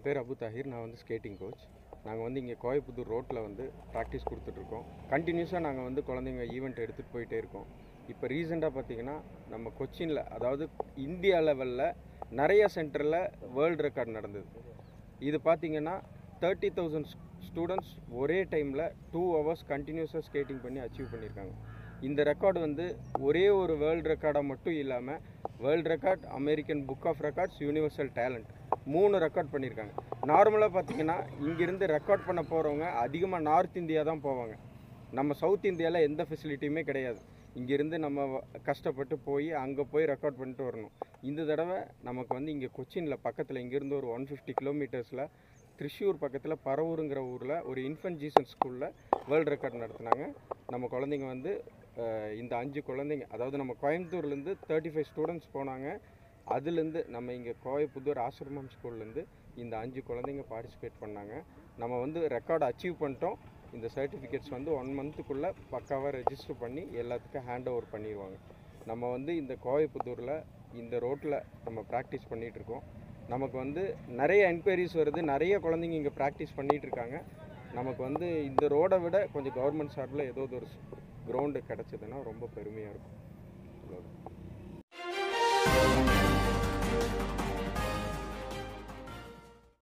என் பேர் அபு தாஹிர் நான் வந்து ஸ்கேட்டிங் கோச் நாங்கள் வந்து இங்கே கோயம்புத்தூர் ரோட்டில் வந்து ப்ராக்டிஸ் கொடுத்துட்ருக்கோம் கண்டினியூஸாக நாங்கள் வந்து குழந்தைங்க ஈவெண்ட் எடுத்துகிட்டு போயிட்டே இருக்கோம் இப்போ ரீசெண்டாக பார்த்தீங்கன்னா நம்ம கொச்சினில் அதாவது இந்தியா லெவலில் நிறைய சென்டரில் வேர்ல்டு ரெக்கார்ட் நடந்தது இது பார்த்தீங்கன்னா தேர்ட்டி தௌசண்ட் ஸ்டூடெண்ட்ஸ் ஒரே டைமில் டூ ஹவர்ஸ் கண்டினியூஸாக ஸ்கேட்டிங் பண்ணி அச்சீவ் பண்ணியிருக்காங்க இந்த ரெக்கார்டு வந்து ஒரே ஒரு வேர்ல்டு ரெக்கார்டாக மட்டும் இல்லாமல் world record American book of records universal talent மூணு ரெக்கார்ட் பண்ணியிருக்காங்க நார்மலாக பார்த்தீங்கன்னா இங்கேருந்து ரெக்கார்ட் பண்ண போகிறவங்க அதிகமாக நார்த் இந்தியா தான் போவாங்க நம்ம சவுத் இந்தியாவில் எந்த ஃபெசிலிட்டியுமே கிடையாது இங்கேருந்து நம்ம வ- கஷ்டப்பட்டு போய் அங்கே போய் ரெக்கார்ட் பண்ணிட்டு வரணும் இந்த தடவை நமக்கு வந்து இங்கே கொச்சினில் பக்கத்தில் இங்கேருந்து ஒரு ஒன் ஃபிஃப்டி கிலோமீட்டர்ஸில் திருஷூர் பக்கத்தில் பரவூருங்கிற ஊரில் ஒரு இன்ஃபன்ட் ஜீசன் ஸ்கூலில் வேர்ல்டு ரெக்கார்ட் நடத்துனாங்க நம்ம குழந்தைங்க வந்து அஹ், இந்த அஞ்சு குழந்தைங்க அதாவது நம்ம கோயம்புத்தூர்லேருந்து தேர்ட்டி ஃபைவ் ஸ்டூடெண்ட்ஸ் போனாங்க அதுலேருந்து நம்ம இங்கே கோயம்புத்தூர் ஆசிரமம் ஸ்கூல்லேருந்து இந்த அஞ்சு குழந்தைங்க பார்ட்டிசிபேட் பண்ணாங்க நம்ம வந்து ரெக்கார்ட் அச்சீவ் பண்ணிட்டோம் இந்த சர்டிஃபிகேட்ஸ் வந்து ஒன் மந்த்துக்குள்ளே பக்காவாக ரெஜிஸ்டர் பண்ணி எல்லாத்துக்கும் ஹேண்ட் ஓவர் பண்ணிடுவாங்க நம்ம வந்து இந்த கோயம்புத்தூரில் இந்த ரோட்டில் நம்ம ப்ராக்டிஸ் பண்ணிகிட்ருக்கோம் நமக்கு வந்து நிறைய என்கொயரிஸ் வருது நிறைய குழந்தைங்க இங்கே ப்ராக்டிஸ் பண்ணிகிட்டு இருக்காங்க நமக்கு வந்து இந்த ரோடை விட கொஞ்சம் கவர்மெண்ட் சார்பில் ஏதோ ஒரு கிரவுண்டு கிடச்சிதுன்னா ரொம்ப பெருமையாக இருக்கும் அவ்வளவுதான்.